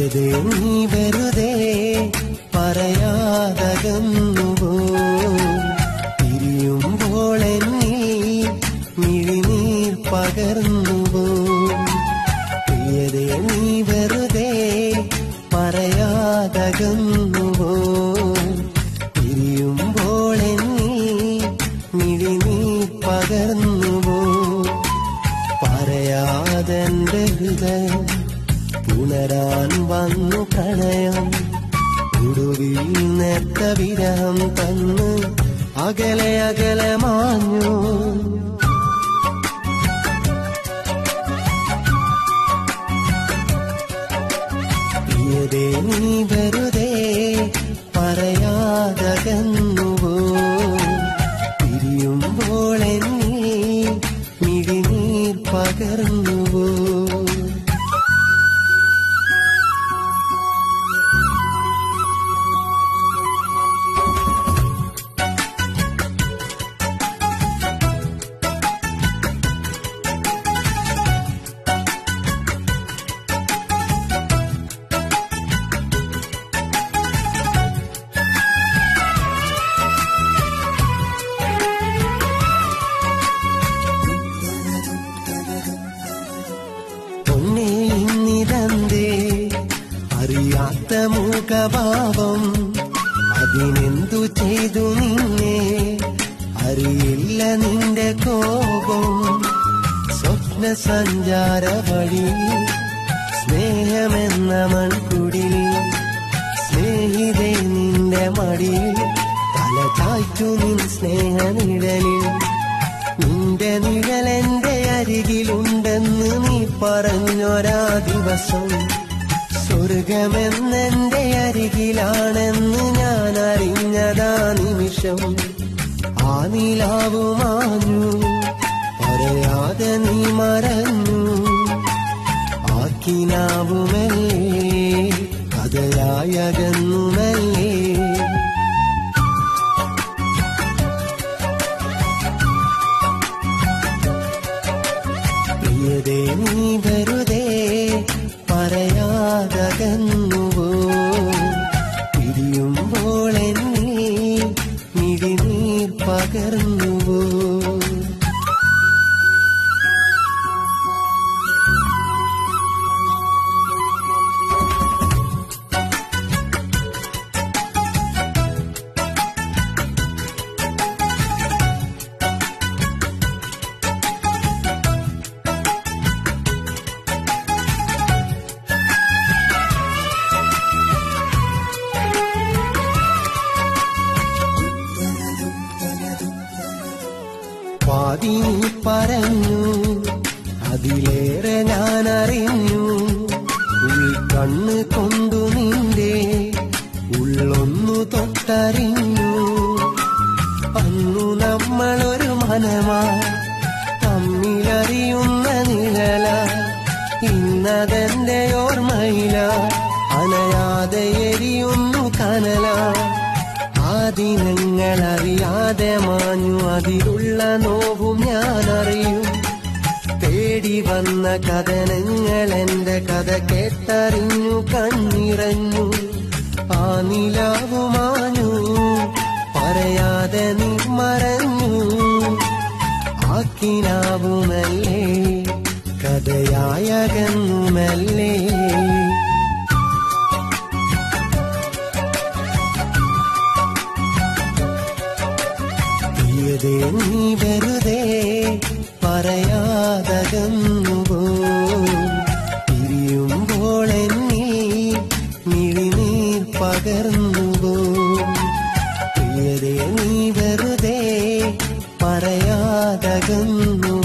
പ്രിയതേ നീ വെറുതെ പറയാതകന്നുവോ പിരിയുമ്പോൾ എന്നിൽ മിഴിനീർ പകർന്നുവോ പ്രിയതേ നീ വെറുതെ പറയാതകന്നുവോ പിരിയുമ്പോൾ എന്നിൽ മിഴിനീർ പകർന്നുവോ പറയാതെന്റെ ഹൃദയം പുണരാൻ വന്നു പ്രണയം ഒടുവിൽ നേർത്ത വിരഹം തന്ന് അകലെ അകലെ മാഞ്ഞു പ്രിയതേ നീ വെറുതെ പറയാതകന്നുവോ പിരിയുമ്പോൾ എന്നീ മിഴിനീർ പകർന്നുവോ പൊന്നേ ഇന്നിതന്തേ അറിയാത്ത മുഖഭാവം അതിനെന്തു ചെയ്തു നിന്നെ അറിയില്ല നിന്റെ കോപം സ്വപ്ന സഞ്ചാര വഴി സ്നേഹമെന്ന മൺകുടിൽ സ്നേഹിതേ നിന്റെ മടിയിൽ തല ചായ്ച്ചു നിൻ സ്നേഹനിഴലിൽ നിന്റെ നിഴലെന്റെ അരികിലുണ്ടെന്ന് നീ പറഞ്ഞൊരാ ദിവസം സ്വർഗമെന്നെന്റെ അരികിലാണെന്ന് ഞാൻ അറിഞ്ഞതാ നിമിഷം ആ നിലാവു മാഞ്ഞു പറയാതെ നീ മറഞ്ഞു ആക്കിനാവുമല്ലേ കഥയായകന്നുമല്ലേ പ്രിയതേ നീ വെറുതെ പറയാതകന്നുവോ പിരിയുമ്പോൾ എന്നീ മിഴിനീർ പകർന്നുവോ പാതി നീ പറഞ്ഞു അതിലേറെ ഞാൻ അറിഞ്ഞു ഉൾക്കണ്ണ് കൊണ്ടു നിന്റെ ഉള്ളൊന്നു തൊട്ടറിഞ്ഞു അന്നു നമ്മളൊരു മനമാ തമ്മിലറിയുന്ന നിഴല ഇന്നതെന്റെ ഓർമ്മയില അനയാതെ എരിയുന്നു കനല ആ ദിനങ്ങൾ അറിയാതെ മാഞ്ഞു അതിലുള്ള നോവും ഞാൻ അറിയും തേടി വന്ന കഥനങ്ങൾ എന്റെ കഥ കേട്ടറിഞ്ഞു കണ്ണിറഞ്ഞു ആ നിലാവു മാഞ്ഞു പറയാതെ നീ മറഞ്ഞു ആക്കിനാവുമല്ലേ കഥയായകന്നുമല്ലേ പ്രിയതേ നീ വെറുതെ പറയാതകന്നുവോ പിരിയുമ്പോൾ എന്നീ മിഴിനീർ പകർന്നുവോ പ്രിയതേ നീ വെറുതെ പറയാതകന്നു